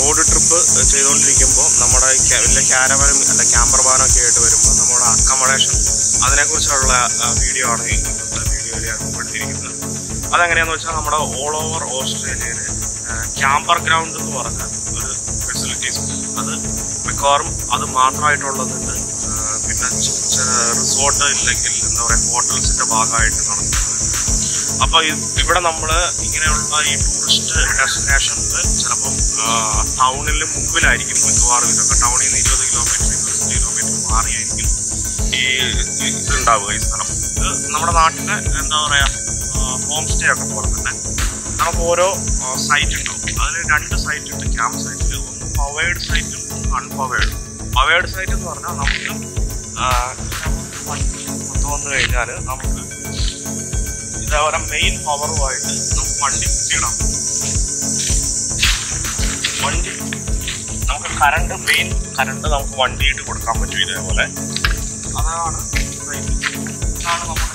Road trip ചെയ്തുകൊണ്ടിരിക്കുമ്പോൾ നമ്മുടെ ഈ ക്യാ- വലിയ ക്യാരവനും അല്ല ക്യാമ്പർ വാനൊക്കെ ആയിട്ട് വരുമ്പോൾ നമ്മുടെ അക്കമഡേഷൻ അതിനെക്കുറിച്ചുള്ള ആ, വീഡിയോ ആണ് ഈ ഇന്നത്തെ വീഡിയോയിൽ ഞാൻ ഉൾപ്പെടുത്തിയിരിക്കുന്നത് അതെങ്ങനെയാന്ന് വെച്ചാൽ നമ്മുടെ ഓൾ ഓവർ ഓസ്ട്രേലിയയിൽ ക്യാമ്പർ ഗ്രൗണ്ട് എന്ന് പറഞ്ഞ ഒരു ഫെസിലിറ്റീസ് അത് മിക്കവാറും അത് മാത്രമായിട്ടുള്ളതുണ്ട് ആ, പിന്നെ റിസോർട്ട് ഇല്ലെങ്കിൽ എന്താ പറയുക ഹോട്ടൽസിന്റെ ഭാഗമായിട്ട് നടത്തുന്നത് അപ്പൊ ഇ- ഇവിടെ നമ്മൾ ഇങ്ങനെയുള്ള ഈ ടൂറിസ്റ്റ് ഡെസ്റ്റിനേഷനിൽ ചിലപ്പം ടൗണിൽ മുമ്പിലായിരിക്കും മിക്കവാറും ഇതൊക്കെ ടൗണിൽ നിന്ന് ഇരുപത് കിലോമീറ്റർ ഇരുപത്തഞ്ച് കിലോമീറ്റർ മാറിയായിരിക്കും ഈ ഈ ഇതുണ്ടാവുക ഈ സ്ഥലം ഇത് നമ്മുടെ നാട്ടിലെ എന്താ പറയാ ഹോം സ്റ്റേ ഒക്കെ പോലെ തന്നെ നമുക്ക് ഓരോ സൈറ്റ് ഉണ്ടാവും അതിൽ രണ്ട് സൈറ്റ് ഉണ്ട് ക്യാമ്പ് സൈറ്റിൽ ഒന്ന് പവേഡ് സൈറ്റും അൺപവേഡ് പവേഡ് സൈറ്റ് എന്ന് പറഞ്ഞാൽ നമുക്ക് ആ, വണ്ടി മൊത്തം വന്നു കഴിഞ്ഞാൽ നമുക്ക് ഇതേപോലെ മെയിൻ പവറുമായിട്ട് നമുക്ക് വണ്ടി കുത്തിയിടാം വണ്ടി നമുക്ക് കറണ്ട് മെയിൻ കറണ്ട് നമുക്ക് വണ്ടിയിട്ട് കൊടുക്കാൻ പറ്റും ഇതേപോലെ അതാണ് main. ഇതാണ് നമ്മുടെ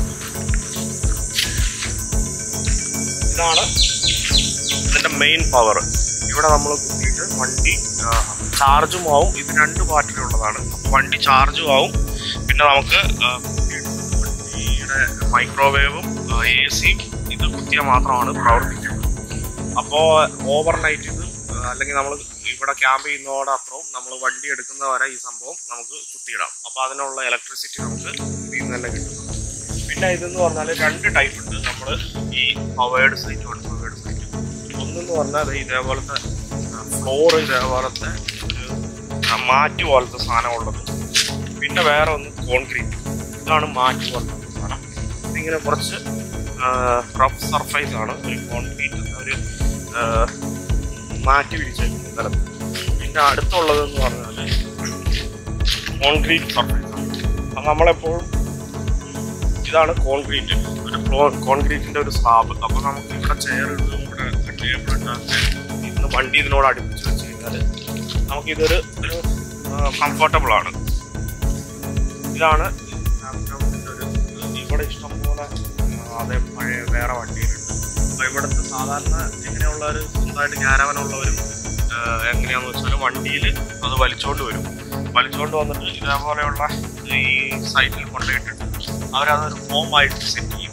ഇതാണ് ഇതിന്റെ മെയിൻ പവർ ഇവിടെ നമ്മൾ കുത്തിയിട്ട് വണ്ടി ചാർജും ആവും ഇത് രണ്ട് ബാറ്ററിയുള്ളതാണ് അപ്പോൾ വണ്ടി ചാർജും ആവും പിന്നെ നമുക്ക് ആ, കുത്തിയിട്ട് വണ്ടിയുടെ മൈക്രോവേവും എ സിയും ഇത് കുത്തിയാൽ മാത്രമാണ് പ്രവർത്തിക്കുന്നത് അപ്പോൾ ഓവർ നൈറ്റ് ഇത് ആ, അല്ലെങ്കിൽ നമ്മൾ ഇവിടെ ക്യാമ്പ് ചെയ്യുന്നതോടെ അപ്പുറം നമ്മൾ വണ്ടി എടുക്കുന്ന വരെ ഈ സംഭവം നമുക്ക് കുത്തിയിടാം അപ്പോൾ അതിനുള്ള ഇലക്ട്രിസിറ്റി നമുക്ക് ഇതിൽ നിന്ന് തന്നെ കിട്ടും പിന്നെ ഇതെന്ന് പറഞ്ഞാൽ രണ്ട് ടൈപ്പ് ഉണ്ട് നമ്മൾ ഈ പവേഡ് സൈറ്റ് അൺപവേഡ് സൈറ്റ് ഒന്നെന്ന് പറഞ്ഞാൽ ദേ ഇതേപോലത്തെ ഫ്ലോർ ഇതേപോലത്തെ ഒരു ആ, മാറ്റ് പോലത്തെ സാധനം ഉള്ളത് പിന്നെ വേറെ ഒന്ന് കോൺക്രീറ്റ് ഇതാണ് മാറ്റ് പോലത്തെ സാധനം ഇതിങ്ങനെ കുറച്ച് റഫ് സർഫേസ് ആണ് ഒരു കോൺക്രീറ്റ് ഒരു ആ, മാറ്റി പിടിച്ചേക്കുന്ന സ്ഥലത്ത് പിന്നെ അടുത്തുള്ളതെന്ന് പറഞ്ഞാൽ കോൺക്രീറ്റ് സർഫേസ് ആണ് അപ്പം നമ്മളെപ്പോഴും ഇതാണ് കോൺക്രീറ്റ് ഒരു ഫ്ലോ കോൺക്രീറ്റിന്റെ ഒരു സ്ലാബ് അപ്പോൾ നമുക്ക് ഇവിടെ ചെയർ ഇടും ഇവിടെ ടേബിൾ ഉണ്ടാക്കി ഇന്ന് വണ്ടി ഇതിനോട് അടുപ്പിച്ച് വെച്ച് കഴിഞ്ഞാൽ നമുക്കിതൊരു ഒരു കംഫർട്ടബിൾ ആണ് ഇതാണ് ഇതിന്റെ ഒരു ഇവിടെ ഇഷ്ടംപോലെ ആ, അതേ പഴയ വേറെ വണ്ടിയിലുണ്ട് അപ്പോൾ ഇവിടുത്തെ സാധാരണ എങ്ങനെയുള്ള ഒരു സ്വന്തമായിട്ട് ക്യാരവനുള്ളവരും എങ്ങനെയാന്ന് വെച്ചാൽ വണ്ടിയിൽ അത് വലിച്ചോണ്ട് വരും വലിച്ചോണ്ട് വന്നിട്ട് ഇതേപോലെയുള്ള ഈ സൈറ്റിൽ കൊണ്ടുപോയിട്ടിട്ട് അവരതൊരു ഫോം ആയിട്ട് സെറ്റ് ചെയ്യും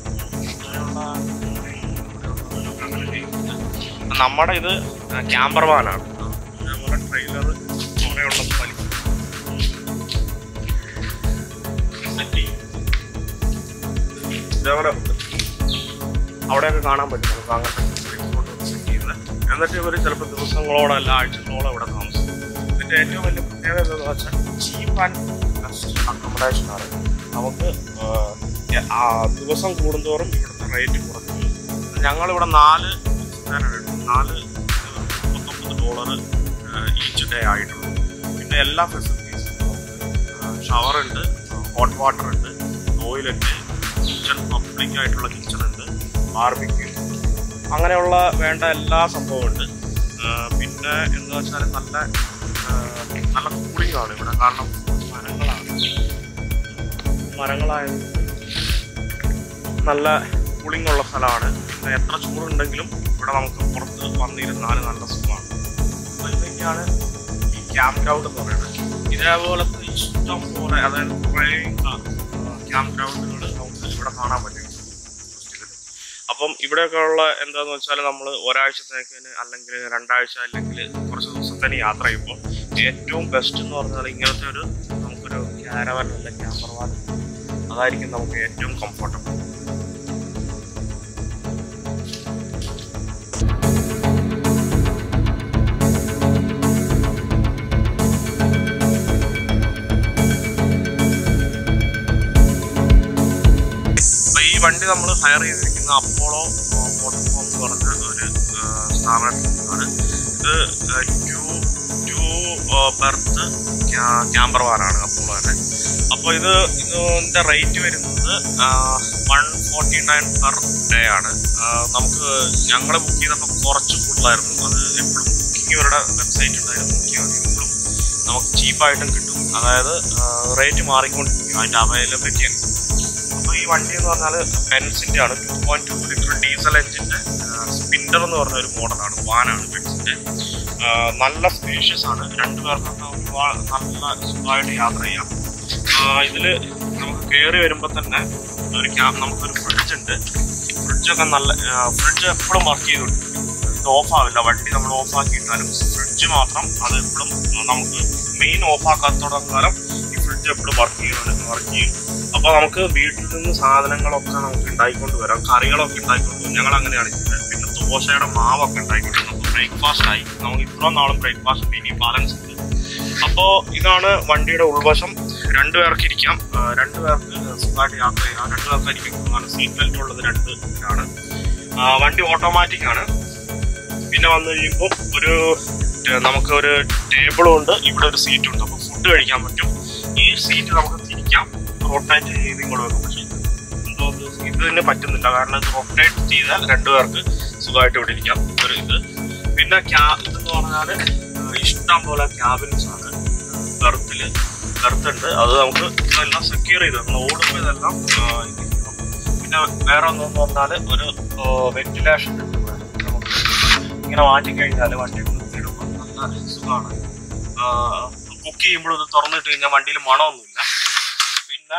അങ്ങനെയുള്ള facility. നമ്മുടെ ഇത് ക്യാമ്പർ വാനാണ് നമ്മുടെ ട്രെയിലർ അങ്ങനെയുള്ള വലി സെറ്റ് ചെയ്യും ഇതേപോലെ അവിടെയൊക്കെ കാണാൻ പറ്റും നമുക്ക് അങ്ങനത്തെ സെറ്റ് ചെയ്യുന്നത് എന്നിട്ട് ഇവർ ചിലപ്പോൾ ദിവസങ്ങളോളം അല്ല ആഴ്ചകളോളം ഇവിടെ താമസിക്കും ഇതിൻ്റെ ഏറ്റവും വലിയ പ്രത്യേകത എന്താണെന്ന് വെച്ചാൽ ചീപ്പ് ആൻഡ് ബെസ്റ്റ് അക്കോമഡേഷൻ ആണ് നമുക്ക് ആ, ആ ദിവസം കൂടുന്തോറും ഇവിടുത്തെ റേറ്റ് കുറഞ്ഞു വരും. ഞങ്ങളിവിടെ നാല് പേരാണ് എടുത്തത്. നാല് മുപ്പത്തൊമ്പത് ഡോളർ ഈച്ച് ഡേ ആയിട്ടുള്ളൂ പിന്നെ എല്ലാ ഫെസിലിറ്റീസും ഷവർ ഉണ്ട് ഹോട്ട് വാട്ടർ ഉണ്ട് ടോയ്ലറ്റ് കിച്ചൺ പബ്ലിക് ആയിട്ടുള്ള കിച്ചൺ ഉണ്ട് ബാർബിക്യൂ അങ്ങനെയുള്ള വേണ്ട എല്ലാ സംഭവവും ഉണ്ട് ആ, പിന്നെ എന്താ വെച്ചാൽ നല്ല ആ, നല്ല കൂളിംഗ് ആണ് ഇവിടെ കാരണം മരങ്ങളാണ് മരങ്ങളായത് നല്ല കൂളിംഗ് ഉള്ള സ്ഥലമാണ് പിന്നെ എത്ര ചൂടുണ്ടെങ്കിലും ഇവിടെ നമുക്ക് പുറത്ത് വന്നിരുന്നാൽ നല്ല സുഖമാണ് അപ്പോൾ ഇതൊക്കെയാണ് ഈ ക്യാമ്പ് ഗ്രൗണ്ട് എന്ന് പറയുന്നത് ഇതേപോലത്തെ ഇഷ്ടം പോലെ അതായത് കുറേ ക്യാമ്പ് ഗ്രൗണ്ടുകൾ നമുക്ക് ഇവിടെ കാണാൻ പറ്റും ഡിസ്ട്രിക്റ്റിൽ. അപ്പം ഇവിടെയൊക്കെ ഉള്ള എന്താന്ന് വെച്ചാൽ നമ്മൾ ഒരാഴ്ചത്തേക്കിന് അല്ലെങ്കിൽ രണ്ടാഴ്ച അല്ലെങ്കിൽ കുറച്ച് ദിവസത്തേന് യാത്ര ചെയ്യുമ്പോൾ ഏറ്റവും ബെസ്റ്റ് എന്ന് പറഞ്ഞാൽ ഇങ്ങനത്തെ ഒരു നമുക്കൊരു ക്യാരവൻ അല്ല ക്യാമ്പർ വാൻ അതായിരിക്കും നമുക്ക് ഏറ്റവും കംഫർട്ടബിൾ അപ്പൊ ഈ വണ്ടി നമ്മൾ ഹയർ ചെയ്തിരിക്കുന്ന അപ്പോളോ മോട്ടോർഫോം എന്ന് പറഞ്ഞ ഒരു ആ, സ്ഥാപനത്തിലാണ് ഇത് ടു ടു ബെർത്ത് ക്യാമ്പർ വാനാണ് അപ്പോളോ തന്നെ അപ്പോൾ ഇത് ഇതിൻ്റെ റേറ്റ് വരുന്നത് one forty nine per day ആണ് ആ, നമുക്ക് ഞങ്ങൾ ബുക്ക് ചെയ്തപ്പോൾ കുറച്ച് കൂടുതലായിരുന്നു അത് എപ്പോഴും ബുക്കിംഗ് ഇവരുടെ വെബ്സൈറ്റ് ഉണ്ടായിരുന്നു നോക്കിയാൽ മതി എപ്പോഴും നമുക്ക് ചീപ്പായിട്ടും കിട്ടും അതായത് റേറ്റ് മാറിക്കൊണ്ടിരിക്കും അതിൻ്റെ അവൈലബിലിറ്റി അനുസരിച്ച് അപ്പോൾ ഈ വണ്ടി എന്ന് പറഞ്ഞാൽ ബെൻസിന്റെ ആണ് two point two litre diesel എഞ്ചിന്റെ സ്പിൻഡർ എന്ന് പറഞ്ഞ ഒരു മോഡലാണ് വാനാണ് ബെൻസിന്റെ ആ, നല്ല സ്പേഷ്യസ് ആണ് രണ്ടു പേർക്കൊക്കെ ഒരുപാട് നല്ല സുഖമായിട്ട് യാത്ര ചെയ്യാം ആ, ഇതില് നമുക്ക് കയറി വരുമ്പോൾ തന്നെ ഒരു ക്യാബ് നമുക്കൊരു ഫ്രിഡ്ജ് ഉണ്ട് ഫ്രിഡ്ജൊക്കെ നല്ല ഫ്രിഡ്ജ് എപ്പോഴും വർക്ക് ചെയ്തുകൊണ്ടിരിക്കും ഇത് ഓഫ് ആവില്ല വണ്ടി നമ്മൾ ഓഫ് ആക്കിയിട്ടാലും ഫ്രിഡ്ജ് മാത്രം അത് എപ്പോഴും നമുക്ക് മെയിൻ ഓഫ് ആക്കാത്തോളം കാലം ഈ ഫ്രിഡ്ജ് എപ്പോഴും വർക്ക് ചെയ്യും വർക്ക് ചെയ്യും അപ്പോൾ നമുക്ക് വീട്ടിൽ നിന്ന് സാധനങ്ങളൊക്കെ നമുക്ക് ഉണ്ടായിക്കൊണ്ട് വരാം കറികളൊക്കെ ഉണ്ടായിക്കൊണ്ട് വരും ഞങ്ങൾ അങ്ങനെയാണ് ചെയ്യുന്നത് പിന്നെ ദോശയുടെ മാവൊക്കെ ഉണ്ടായിക്കൊണ്ട് വരും. നമുക്ക് ബ്രേക്ക്ഫാസ്റ്റ് ആയി നമുക്ക് ഇത്രയും നാളും ബ്രേക്ക്ഫാസ്റ്റ് ഉണ്ട് ഇനി ബാലൻസ് ഉണ്ട് അപ്പോൾ ഇതാണ് വണ്ടിയുടെ ഉൾവശം രണ്ടു പേർക്ക് ഇരിക്കാം ആ, രണ്ടു പേർക്ക് സുഖമായിട്ട് യാത്ര ചെയ്യാം രണ്ടു പേർക്ക് ഇരിക്കുന്നതാണ് സീറ്റ് ബെൽറ്റ് ഉള്ളത് രണ്ട് ഇതിലാണ് ആ, വണ്ടി ഓട്ടോമാറ്റിക് ആണ് പിന്നെ വന്നു കഴിയുമ്പോൾ ഒരു ഏഹ്, നമുക്ക് ഒരു ടേബിളും ഉണ്ട് ഇവിടെ ഒരു സീറ്റും ഉണ്ട് അപ്പോൾ ഫുഡ് കഴിക്കാൻ പറ്റും ഈ സീറ്റ് നമുക്ക് തിരിക്കാം റൊട്ടേറ്റ് ചെയ്ത് ഇങ്ങോട്ട് വെക്കും പക്ഷേ ഇത് എന്തോ ഇത് ഇത് തന്നെ പറ്റുന്നില്ല കാരണം ഇത് റൊട്ടേറ്റ് ചെയ്താൽ രണ്ടുപേർക്ക് സുഖമായിട്ട് ഇവിടെ ഇരിക്കാം ഒരു ഇത് പിന്നെ ക്യാ ഇതെന്ന് പറഞ്ഞാൽ ഇഷ്ടം പോലെ ക്യാബിൻസ് ആണ് ബർത്തില് ബർത്ത് ഉണ്ട് അത് നമുക്ക് ഇതെല്ലാം സെക്യൂർ ചെയ്ത് നമ്മൾ ഓടുമ്പോൾ ഇതെല്ലാം ആ, ഇത് ചെയ്യണം. പിന്നെ വേറെ ഒന്നെന്ന് പറഞ്ഞാൽ ഒരു വെന്റിലേഷൻ ഉണ്ട് ഇവിടെ. നമുക്ക് ഇങ്ങനെ മാറ്റി കഴിഞ്ഞാൽ വണ്ടി നിർത്തിയിടുമ്പോൾ നല്ല സുഖമാണ് കുക്ക് ചെയ്യുമ്പോൾ ഇത് തുറന്നിട്ട് കഴിഞ്ഞാൽ വണ്ടിയിൽ മണമൊന്നുമില്ല പിന്നെ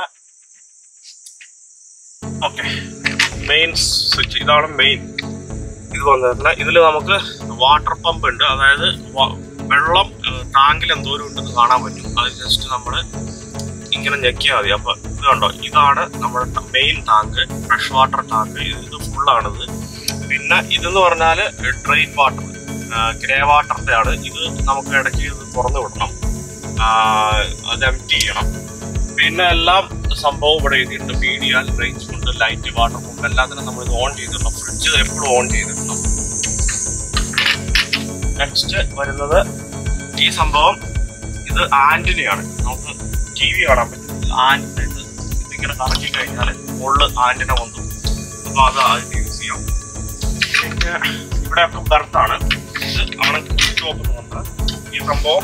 ഓക്കെ മെയിൻ സ്വിച്ച് ഇതാണ് മെയിൻ ഇത് വന്നിരുന്നത് ഇതിൽ നമുക്ക് വാട്ടർ പമ്പ് ഉണ്ട് അതായത് വ- വെള്ളം ടാങ്കിൽ എന്തോരം ഉണ്ടെന്ന് കാണാൻ പറ്റും അത് ജസ്റ്റ് നമ്മൾ ഇങ്ങനെ ഞെക്കിയാൽ മതി അപ്പൊ ഇത് കണ്ടോ ഇതാണ് നമ്മുടെ main tank fresh water tank ഇത് ഫുള്ളാണിത് പിന്നെ ഇതെന്ന് പറഞ്ഞാൽ ഡ്രെയിൻ വാട്ടർ ഗ്രേ വാട്ടറിന്റെ ആണ് ഇത് നമുക്ക് ഇടയ്ക്ക് ഇത് തുറന്നു വിടണം ആ, അത് എം ചെയ്യണം പിന്നെ എല്ലാം സംഭവം ഇവിടെ എഴുതിയിട്ടുണ്ട് മീഡിയ റേഞ്ച് കൊണ്ട് ലൈറ്റ് വാട്ടർ പമ്പ് എല്ലാത്തിനും നമ്മൾ ഇത് ഓൺ ചെയ്തിടണം ഫ്രിഡ്ജ് എപ്പോഴും ഓൺ ചെയ്തിടണം നെക്സ്റ്റ് വരുന്നത് ഈ സംഭവം ഇത് ആന്റിനയാണ് നമുക്ക് ടി വി കാണാൻ പറ്റും ആന്റിന ഇത് ഇതിങ്ങനെ കറക്കി കഴിഞ്ഞാൽ മുകളിൽ ആന്റിന വന്നു അപ്പൊ അത് അതിന് യൂസ് ചെയ്യാം പിന്നെ ഇവിടെയൊക്കെ ബർത്താണ് ഇത് അവിടെ കുറിച്ച് നോക്കുന്നുണ്ട് ഈ സംഭവം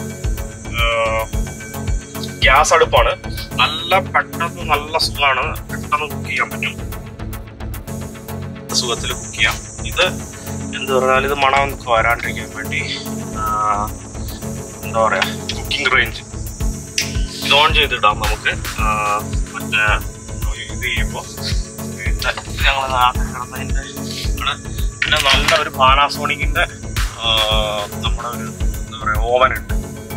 ഗ്യാസ് അടുപ്പാണ് നല്ല പെട്ടെന്ന് നല്ല സുഖമാണ് പെട്ടെന്ന് കുക്ക് ചെയ്യാൻ പറ്റും സുഖത്തിൽ കുക്ക് ചെയ്യാം ഇത് എന്ത് പറഞ്ഞാൽ ഇത് മണമൊക്കെ വരാണ്ടിരിക്കാൻ വേണ്ടി ആ, എന്താ പറയാ കുക്കിംഗ് റേഞ്ച് ഇത് ഓൺ ചെയ്തിടാം നമുക്ക് ആ, മറ്റേ ഇത് ചെയ്യുമ്പോൾ പിന്നെ ഞങ്ങൾ നാട്ടിൽ കിടന്നതിൻ്റെ ഇവിടെ പിന്നെ നല്ല ഒരു പാനാസോണിക്കിന്റെ ആ, നമ്മുടെ ഒരു എന്താ പറയാ ഓവൻ ഉണ്ട്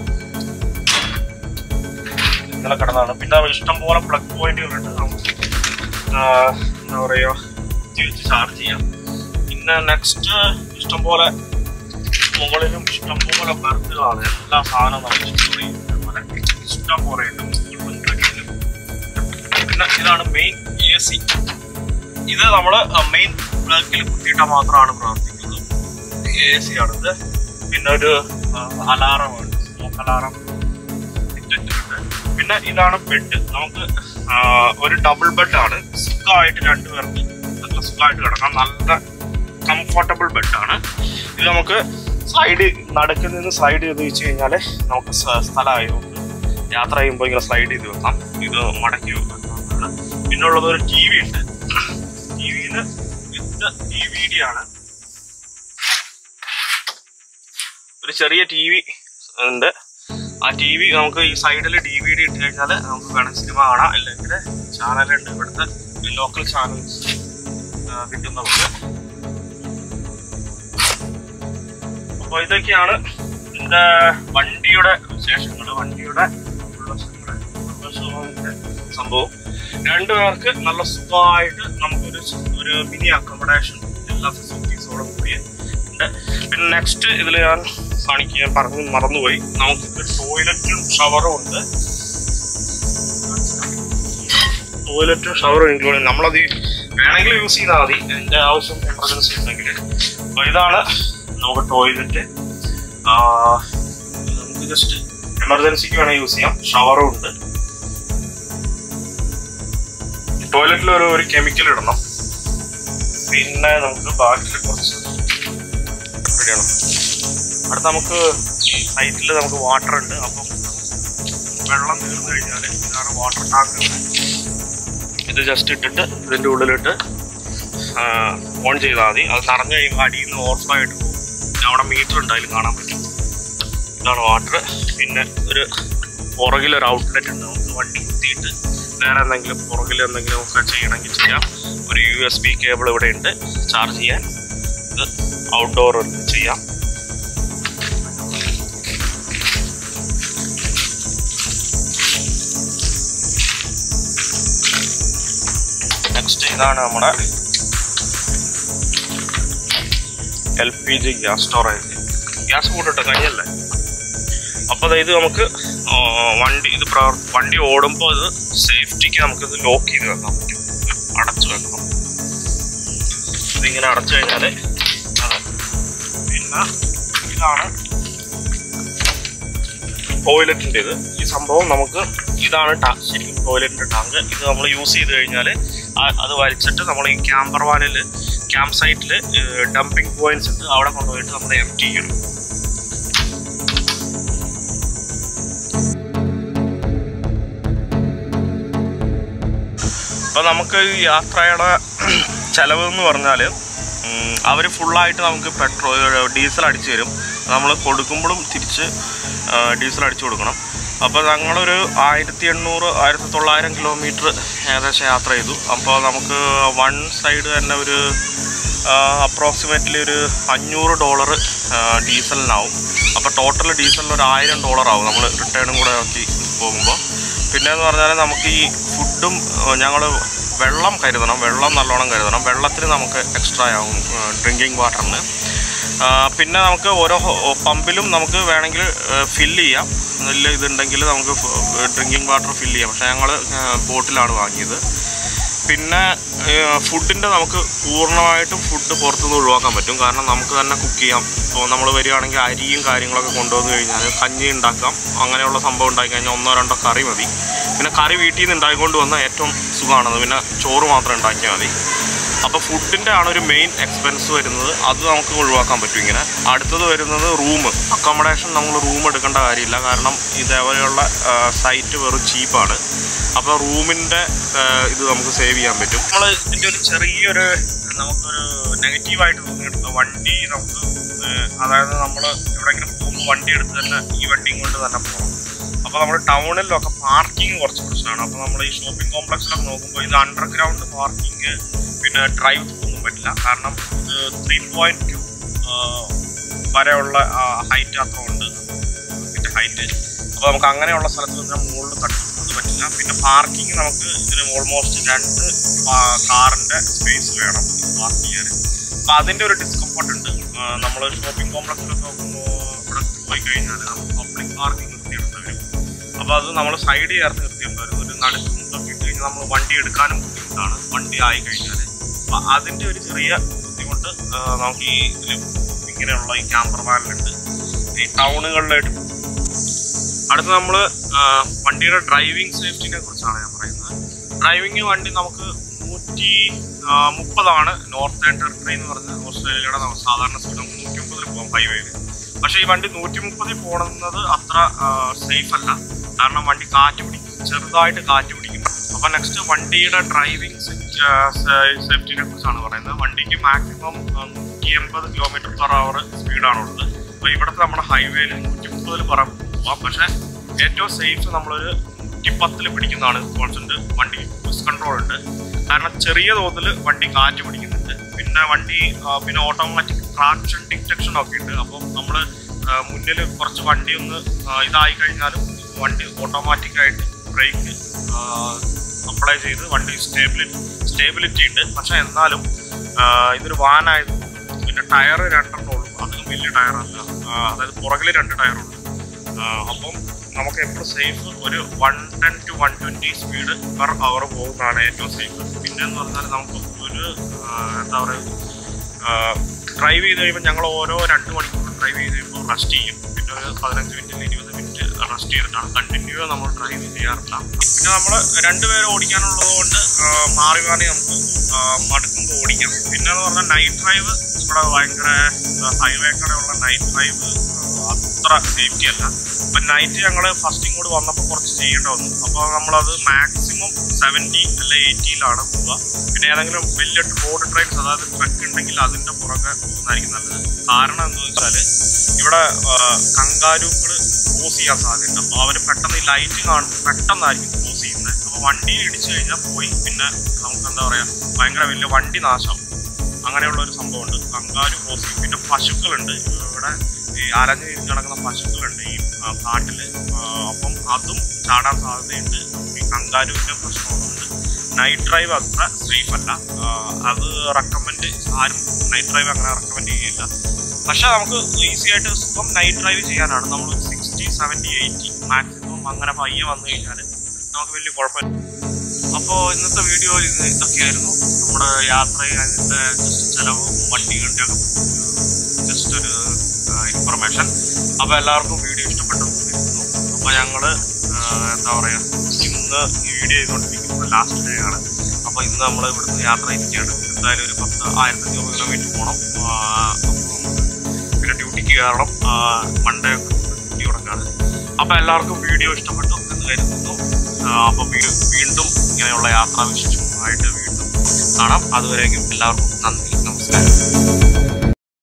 ഇങ്ങനെ കിടന്നാണ് പിന്നെ ഇഷ്ടം പോലെ പ്ലഗ് പോയിന്റുകളുണ്ട് നമുക്ക് ആ, എന്താ പറയുക കുത്തി വെച്ച് ചാർജ് ചെയ്യാം പിന്നെ നെക്സ്റ്റ് ഇഷ്ടം പോലെ മുകളിലും ഇഷ്ടം പോലെ ബർത്തുകളാണ് എല്ലാ സാധനവും നമുക്ക് സ്റ്റോർ ചെയ്യുന്നത് ഇഷ്ടം പോലെ ഉണ്ട് മുകളിലും കിടക്കിലും. പിന്നെ ഇതാണ് മെയിൻ എ സി ഇത് നമ്മൾ മെയിൻ പ്ലഗിൽ കുത്തിയിട്ടാൽ മാത്രമാണ് പ്രവർത്തിക്കുള്ളൂ എ സി ആണിത് പിന്നെ ഒരു അലാറമാണ് സ്മോക്ക് അലാറം ഇട്ടിട്ടുണ്ട് പിന്നെ ഇതാണ് ബെഡ് നമുക്ക് ആ, ഒരു ഡബിൾ ബെഡ് ആണ് സുഖമായിട്ട് രണ്ടുപേർക്ക് നല്ല സുഖമായിട്ട് കിടക്കാം നല്ല കംഫർട്ടബിൾ ബെഡാണ് ഇത് നമുക്ക് സൈഡ് നടുക്കിൽ നിന്ന് സ്ലൈഡ് ചെയ്ത് വെച്ച് കഴിഞ്ഞാൽ നമുക്ക് സ്ഥ- സ്ഥലമായി നമുക്ക് യാത്ര ചെയ്യുമ്പോൾ ഇങ്ങനെ സ്ലൈഡ് ചെയ്ത് വെക്കാം ഇത് മടക്കി വെക്കാം പിന്നെ ഉള്ളത് ഒരു ടി വി ഉണ്ട് ടി വിയിൽ വിത്ത് ഡി വി ഡി ആണ് ഒരു ചെറിയ ടി വി ഉണ്ട് ആ ടി വി നമുക്ക് ഈ സൈഡിൽ ഡി വി ഡി ഇട്ട് കഴിഞ്ഞാൽ നമുക്ക് വേണമെങ്കിൽ സിനിമ കാണാം അല്ലെങ്കിൽ ചാനലുണ്ട് ഇവിടുത്തെ ലോക്കൽ ചാനൽസ് കിട്ടും നമുക്ക് അപ്പോൾ ഇതൊക്കെയാണ് ഇതിന്റെ വണ്ടിയുടെ വിശേഷങ്ങൾ വണ്ടിയുടെ ഉൾവശങ്ങളുടെ ഉൾവശങ്ങളുടെ സംഭവം രണ്ടുപേർക്ക് നല്ല സുഖമായിട്ട് നമുക്കൊരു ഒരു മിനി അക്കോമഡേഷൻ എല്ലാ ഫെസിലിറ്റീസോടും കൂടി ഉണ്ട് പിന്നെ നെക്സ്റ്റ് ഇതിൽ ഞാൻ കാണിക്കാൻ പറഞ്ഞു മറന്നുപോയി നമുക്ക് ടോയ്ലറ്റും ഷവറും ഉണ്ട് ടോയ്ലറ്റും ഷവറും ഇൻക്ലൂഡ് നമ്മളത് വേണമെങ്കിൽ യൂസ് ചെയ്താൽ മതി എൻ്റെ ആവശ്യം എമർജൻസി ഉണ്ടെങ്കിൽ അപ്പോൾ ഇതാണ് നമുക്ക് ടോയ്ലറ്റ് നമുക്ക് ജസ്റ്റ് എമർജൻസിക്ക് വേണമെങ്കിൽ യൂസ് ചെയ്യാം ഷവറും ഉണ്ട് ടോയ്ലറ്റിൽ ഒരു ഒരു കെമിക്കൽ ഇടണം പിന്നെ നമുക്ക് ബാക്കിൽ കുറച്ച് റെഡിയാണ് അടുത്ത നമുക്ക് സൈറ്റിൽ നമുക്ക് വാട്ടർ ഉണ്ട് അപ്പം വെള്ളം തീർന്നു കഴിഞ്ഞാൽ ഇതാണ് വാട്ടർ ടാങ്ക് ഇത് ജസ്റ്റ് ഇട്ടിട്ട് ഇതിൻ്റെ ഉള്ളിലിട്ട് ഓൺ ചെയ്താൽ മതി അത് നിറഞ്ഞു കഴിയുമ്പോൾ അടിയിൽ നിന്ന് ഓവർഫ്ലോ ആയിട്ട് പോകും പിന്നെ അവിടെ മീറ്റർ ഉണ്ട് അതിൽ കാണാൻ പറ്റും ഇതാണ് വാട്ടർ പിന്നെ ഒരു പുറകിൽ ഒരു ഔട്ട്ലെറ്റ് ഉണ്ട് നമുക്ക് വണ്ടി കുത്തിയിട്ട് വേറെ എന്തെങ്കിലും പുറകിൽ എന്തെങ്കിലും ഒക്കെ ചെയ്യണമെങ്കിൽ ചെയ്യാം ഒരു യു എസ് ബി കേബിൾ ഇവിടെ ഉണ്ട് ചാർജ് ചെയ്യാൻ ഇത് ഔട്ട്ഡോർ ചെയ്യാം നെക്സ്റ്റ് ഇതാണ് നമ്മുടെ L P G gas storage gas കൂട്ടിട്ട് കഴിഞ്ഞല്ലേ അപ്പോൾ ഇത് നമുക്ക് ആ, വണ്ടി ഇത് പ്രവർ വണ്ടി ഓടുമ്പോൾ ഇത് സേഫ്റ്റിക്ക് നമുക്കിത് ലോക്ക് ചെയ്ത് വെക്കാൻ പറ്റും അടച്ചു വെക്കണം ഇതിങ്ങനെ അടച്ചു കഴിഞ്ഞാൽ അതെ പിന്നെ ഇതാണ് ടോയ്ലറ്റിൻ്റെ ഇത് ഈ സംഭവം നമുക്ക് ഇതാണ് ടാ- ശരിക്കും ടോയ്ലറ്റിൻ്റെ ടാങ്ക് ഇത് നമ്മൾ യൂസ് ചെയ്ത് കഴിഞ്ഞാൽ അത് വലിച്ചിട്ട് നമ്മൾ ഈ ക്യാമ്പർ വാനിൽ ക്യാമ്പ് സൈറ്റിൽ ഡംപിങ് പോയിന്റ്സ് ഉണ്ട് അവിടെ കൊണ്ടുപോയിട്ട് നമ്മൾ എം ടി ചെയ്യണം അപ്പോൾ നമുക്ക് ഈ യാത്രയുടെ ചെലവ് എന്ന് പറഞ്ഞാൽ അവർ ഫുള്ളായിട്ട് നമുക്ക് പെട്രോൾ ഡീസൽ അടിച്ചു തരും നമ്മൾ കൊടുക്കുമ്പോഴും തിരിച്ച് ആ, ഡീസൽ അടിച്ചു കൊടുക്കണം അപ്പോൾ ഞങ്ങളൊരു ആയിരത്തി എണ്ണൂറ് ആയിരത്തി തൊള്ളായിരം കിലോമീറ്റർ ഏകദേശം യാത്ര ചെയ്തു അപ്പോൾ നമുക്ക് വൺ സൈഡ് തന്നെ ഒരു അപ്രോക്സിമേറ്റ്ലി ഒരു അഞ്ഞൂറ് ഡോളർ ഡീസലിനാവും അപ്പോൾ ടോട്ടൽ ഡീസലിന് ഒരു ആയിരം ഡോളർ ആവും നമ്മൾ റിട്ടേണും കൂടെ ആക്കി പോകുമ്പോൾ പിന്നെ എന്ന് പറഞ്ഞാൽ നമുക്ക് ഈ ഫുഡും ഞങ്ങൾ വെള്ളം കരുതണം വെള്ളം നല്ലോണം കരുതണം വെള്ളത്തിന് നമുക്ക് എക്സ്ട്രാ ആവും ഡ്രിങ്കിങ് വാട്ടറിന് പിന്നെ നമുക്ക് ഓരോ ഹോ- പമ്പിലും നമുക്ക് വേണമെങ്കിൽ ഫില്ല് ചെയ്യാം നല്ല ഇതുണ്ടെങ്കിൽ നമുക്ക് ഡ്രിങ്കിങ് വാട്ടർ ഫില്ല് ചെയ്യാം പക്ഷേ ഞങ്ങൾ ബോട്ടിലാണ് വാങ്ങിയത് പിന്നെ ഫുഡിൻ്റെ നമുക്ക് പൂർണ്ണമായിട്ടും ഫുഡ് പുറത്തുനിന്ന് ഒഴിവാക്കാൻ പറ്റും കാരണം നമുക്ക് തന്നെ കുക്ക് ചെയ്യാം ഇപ്പോൾ നമ്മൾ വരികയാണെങ്കിൽ അരിയും കാര്യങ്ങളൊക്കെ കൊണ്ടുവന്ന് കഴിഞ്ഞാൽ കഞ്ഞി ഉണ്ടാക്കാം അങ്ങനെയുള്ള സംഭവം ഉണ്ടാക്കി കഴിഞ്ഞാൽ ഒന്നോ രണ്ടോ കറി മതി പിന്നെ കറി വീട്ടിൽ നിന്ന് ഉണ്ടാക്കിക്കൊണ്ട് വന്നാൽ ഏറ്റവും സുഖമാണത് പിന്നെ ചോറ് മാത്രം ഉണ്ടാക്കിയാൽ മതി അപ്പോൾ ഫുഡിൻ്റെ ആണ് ഒരു മെയിൻ എക്സ്പെൻസ് വരുന്നത് അത് നമുക്ക് ഒഴിവാക്കാൻ പറ്റും ഇങ്ങനെ അടുത്തത് വരുന്നത് റൂം അക്കോമഡേഷൻ നമ്മൾ റൂം എടുക്കേണ്ട കാര്യമില്ല കാരണം ഇതേപോലെയുള്ള സൈറ്റ് വെറും ചീപ്പാണ് അപ്പോൾ റൂമിൻ്റെ ഇത് നമുക്ക് സേവ് ചെയ്യാൻ പറ്റും നമ്മൾ ഇതിൻ്റെ ഒരു ചെറിയൊരു നമുക്കൊരു നെഗറ്റീവായിട്ട് തോന്നിയിട്ടുണ്ട് വണ്ടി നമുക്ക് ഏഹ്, അതായത് നമ്മൾ എവിടെയെങ്കിലും പോകുമ്പോൾ വണ്ടി എടുത്ത് തന്നെ ഈ വണ്ടിയും കൊണ്ട് തന്നെ പോകണം അപ്പോൾ നമ്മൾ ടൗണിലൊക്കെ പാർക്കിംഗ് കുറച്ച് പ്രശ്നമാണ് അപ്പോൾ നമ്മൾ ഈ ഷോപ്പിംഗ് കോംപ്ലക്സിലൊക്കെ നോക്കുമ്പോൾ ഇത് അണ്ടർഗ്രൗണ്ട് പാർക്കിംഗ് പിന്നെ ഡ്രൈവ് ഒന്നും പറ്റില്ല കാരണം ഇത് ത്രീ പോയിന്റ് ടു വരെയുള്ള ഹൈറ്റ് അത്ര ഉണ്ട് ഇതിൻ്റെ ഹൈറ്റ് അപ്പോൾ നമുക്ക് അങ്ങനെയുള്ള സ്ഥലത്ത് നിന്ന് മുകളിൽ തട്ടും അത് പറ്റില്ല പിന്നെ പാർക്കിംഗ് നമുക്ക് ഇതിന് ഓൾമോസ്റ്റ് രണ്ട് കാറിൻ്റെ സ്പേസ് വേണം പാർക്ക് ചെയ്യാൻ അപ്പോൾ അതിൻ്റെ ഒരു ഡിസ്കംഫർട്ട് ഉണ്ട് നമ്മൾ ഷോപ്പിംഗ് കോംപ്ലക്സിലൊക്കെ നോക്കുമ്പോൾ ഇവിടെ പോയി കഴിഞ്ഞാൽ നമുക്ക് പബ്ലിക് പാർക്കിംഗ് നിർത്തിയിടേണ്ടി വരും അപ്പോൾ അത് നമ്മൾ സൈഡ് ചേർത്ത് നിർത്തിയിട്ടുണ്ട് ഒരു ഒരു നടുക്കൊക്കെ ഇട്ട് കഴിഞ്ഞാൽ നമ്മൾ വണ്ടി എടുക്കാനും ബുദ്ധിമുട്ടാണ് വണ്ടി ആയി കഴിഞ്ഞാൽ അപ്പോൾ അതിൻ്റെ ഒരു ചെറിയ ബുദ്ധിമുട്ട് ആ, നമുക്ക് ഈ ഇതിൽ ഇങ്ങനെയുള്ള ഈ ക്യാമ്പർ വാനിലുണ്ട് ഈ ടൗണുകളിലായിട്ട് അടുത്ത് നമ്മൾ വണ്ടിയുടെ ഡ്രൈവിംഗ് സേഫ്റ്റിനെ കുറിച്ചാണ് ഞാൻ പറയുന്നത് ഡ്രൈവിംഗ് വണ്ടി നമുക്ക് നൂറ്റി ആ, മുപ്പതാണ് നോർത്ത് ടെറിട്ടറി എന്ന് പറഞ്ഞ ഓസ്ട്രേലിയയുടെ നമ്മ- സാധാരണ സ്പീഡ് നമുക്ക് നൂറ്റി മുപ്പതിൽ പോകാം ഹൈവേയിൽ പക്ഷേ ഈ വണ്ടി നൂറ്റി മുപ്പതിൽ പോകുന്നത് അത്ര സേഫ് അല്ല കാരണം വണ്ടി കാറ്റ് പിടിക്കും ചെറുതായിട്ട് കാറ്റ് പിടിക്കും അപ്പോൾ നെക്സ്റ്റ് വണ്ടിയുടെ ഡ്രൈവിംഗ് സേഫ്റ്റിനെ കുറിച്ചാണ് പറയുന്നത് വണ്ടിക്ക് മാക്സിമം നൂറ്റി എൺപത് കിലോമീറ്റർ പെർ അവർ സ്പീഡാണുള്ളത് അപ്പോൾ ഇവിടുത്തെ നമ്മുടെ ഹൈവേയിൽ നൂറ്റി മുപ്പതിൽ പറ പോവാം പക്ഷേ ഏറ്റവും സേഫ് നമ്മളൊരു നൂറ്റി പത്തിൽ പിടിക്കുന്നതാണ് കോൺസെൻറ്റ് വണ്ടി ക്രൂസ് കൺട്രോൾ ഉണ്ട് കാരണം ചെറിയ തോതിൽ വണ്ടി കാറ്റ് പിടിക്കുന്നുണ്ട് പിന്നെ വണ്ടി ആ, പിന്നെ ഓട്ടോമാറ്റിക് ട്രാക്ഷൻ ഡിറ്റക്ഷൻ ഒക്കെ ഉണ്ട് അപ്പം നമ്മൾ മുന്നിൽ കുറച്ച് വണ്ടി ഒന്ന് ആ, ഇതായി കഴിഞ്ഞാലും വണ്ടി ഓട്ടോമാറ്റിക്കായിട്ട് ബ്രേക്ക് അപ്ലൈ ചെയ്ത് വണ്ടി സ്റ്റേബിലിറ്റി സ്റ്റേബിലിറ്റി ഉണ്ട് പക്ഷെ എന്നാലും ആ, ഇതൊരു വാനായത് പിന്നെ ടയർ രണ്ടെണ്ണം ഉള്ളൂ അധികം വലിയ ടയറല്ല അതായത് പുറകിൽ രണ്ട് ടയറുള്ളൂ അപ്പം നമുക്ക് എപ്പോഴും സേഫ് ഒരു one ten to one twenty speed per hour പോകുന്നതാണ് ഏറ്റവും സേഫ് പിന്നെ എന്ന് പറഞ്ഞാൽ നമുക്ക് ഒരു ആ, എന്താ പറയുക ഡ്രൈവ് ചെയ്ത് കഴിയുമ്പോൾ ഞങ്ങൾ ഓരോ രണ്ട് മണിക്കൂർ ഡ്രൈവ് ചെയ്ത് കഴിയുമ്പോൾ റെസ്റ്റ് ചെയ്യും പിന്നെ ഒരു പതിനഞ്ച് മിനിറ്റ് ഇരുപത് മിനിറ്റ് റെസ്റ്റ് ചെയ്തിട്ടാണ് കണ്ടിന്യൂ നമ്മൾ ഡ്രൈവ് ചെയ്യാറില്ല പിന്നെ നമ്മൾ രണ്ടുപേരെ ഓടിക്കാനുള്ളത് കൊണ്ട് ആ, മാറി മാറി നമുക്ക് ആ, മടുക്കുമ്പോൾ ഓടിക്കാം പിന്നെ എന്ന് പറഞ്ഞാൽ നൈറ്റ് ഡ്രൈവ് ഇവിടെ ഭയങ്കര ഹൈവേ കടെയുള്ള നൈറ്റ് ഡ്രൈവ് അത്ര സേഫ്റ്റി അല്ല അപ്പം നൈറ്റ് ഞങ്ങൾ ഫസ്റ്റ് ഇങ്ങോട്ട് വന്നപ്പോൾ കുറച്ച് ചെയ്യേണ്ടി വന്നു അപ്പോൾ നമ്മളത് മാക്സിമം സെവൻറ്റി അല്ല എയ്റ്റിയിലാണ് പോവുക പിന്നെ ഏതെങ്കിലും വലിയ റോഡ് ട്രെയിൻസ് അതായത് ട്രക്ക് ഉണ്ടെങ്കിൽ അതിൻ്റെ പുറകെ പോകുന്നതായിരിക്കും നല്ലത് കാരണം എന്താണെന്ന് വെച്ചാൽ ഇവിടെ കങ്കാരൂക്കൾ ക്രോസ് ചെയ്യാൻ സാധ്യത അപ്പോൾ അവർ പെട്ടെന്ന് ഈ ലൈറ്റ് കാണുമ്പോൾ പെട്ടെന്നായിരിക്കും ക്രോസ് ചെയ്യുന്നത് അപ്പോൾ വണ്ടിയിൽ ഇടിച്ചു കഴിഞ്ഞാൽ പോയി പിന്നെ നമുക്ക് എന്താ പറയുക ഭയങ്കര വലിയ വണ്ടി നാശം അങ്ങനെയുള്ള ഒരു സംഭവമുണ്ട് കങ്കാരു ക്രോസ് ചെയ്യും പിന്നെ പശുക്കളുണ്ട് ഇവിടെ ഈ അലഞ്ഞു തിരിഞ്ഞ് നടക്കുന്ന പശുക്കളുണ്ട് ഈ ആ, കാട്ടില് ആ, അപ്പം അതും ചാടാൻ സാധ്യതയുണ്ട് ഈ കങ്കാരുവിന്റെ പ്രശ്നമുണ്ട് നൈറ്റ് ഡ്രൈവ് അത്ര സേഫ് അല്ല ആ, അത് റെക്കമെൻഡ് ആരും നൈറ്റ് ഡ്രൈവ് അങ്ങനെ റെക്കമെൻഡ് ചെയ്യില്ല പക്ഷെ നമുക്ക് ഈസി ആയിട്ട് സുഖം നൈറ്റ് ഡ്രൈവ് ചെയ്യാനാണ് നമ്മൾ സിക്സ്റ്റി സെവൻറ്റി എയ്റ്റി മാക്സിമം അങ്ങനെ പയ്യെ വന്നു കഴിഞ്ഞാൽ നമുക്ക് വലിയ കുഴപ്പമില്ല അപ്പോൾ ഇന്നത്തെ വീഡിയോയിൽ ഇത് ഇതൊക്കെയായിരുന്നു നമ്മുടെ യാത്ര അതിൻ്റെ ജസ്റ്റ് ചിലവും വണ്ടികളുടെ ഒക്കെ ജസ്റ്റ് ഒരു ഇൻഫർമേഷൻ അപ്പോൾ എല്ലാവർക്കും വീഡിയോ ഇഷ്ടപ്പെട്ടു അപ്പോൾ ഞങ്ങൾ എന്താ പറയുക ഇന്ന് ഈ വീഡിയോ ചെയ്തുകൊണ്ടിരിക്കുന്നത് ലാസ്റ്റ് ഡേ ആണ് അപ്പോൾ ഇന്ന് നമ്മൾ ഇവിടുന്ന് യാത്ര ഇരിക്കുകയാണ് എന്തായാലും ഒരു പത്ത് ആയിരത്തി അഞ്ഞൂറ് കിലോമീറ്റർ പോകണം ആ, അപ്പം പിന്നെ ഡ്യൂട്ടിക്ക് കയറണം മൺഡേ ഡ്യൂട്ടി തുടങ്ങാണ് അപ്പോൾ എല്ലാവർക്കും വീഡിയോ ഇഷ്ടപ്പെട്ടു എന്ന് കരുതുന്നു അപ്പോൾ വീണ്ടും ഇങ്ങനെയുള്ള യാത്രാവിശേഷങ്ങളുമായിട്ട് വീണ്ടും കാണാം അതുവരേക്കും എല്ലാവർക്കും നന്ദി നമസ്കാരം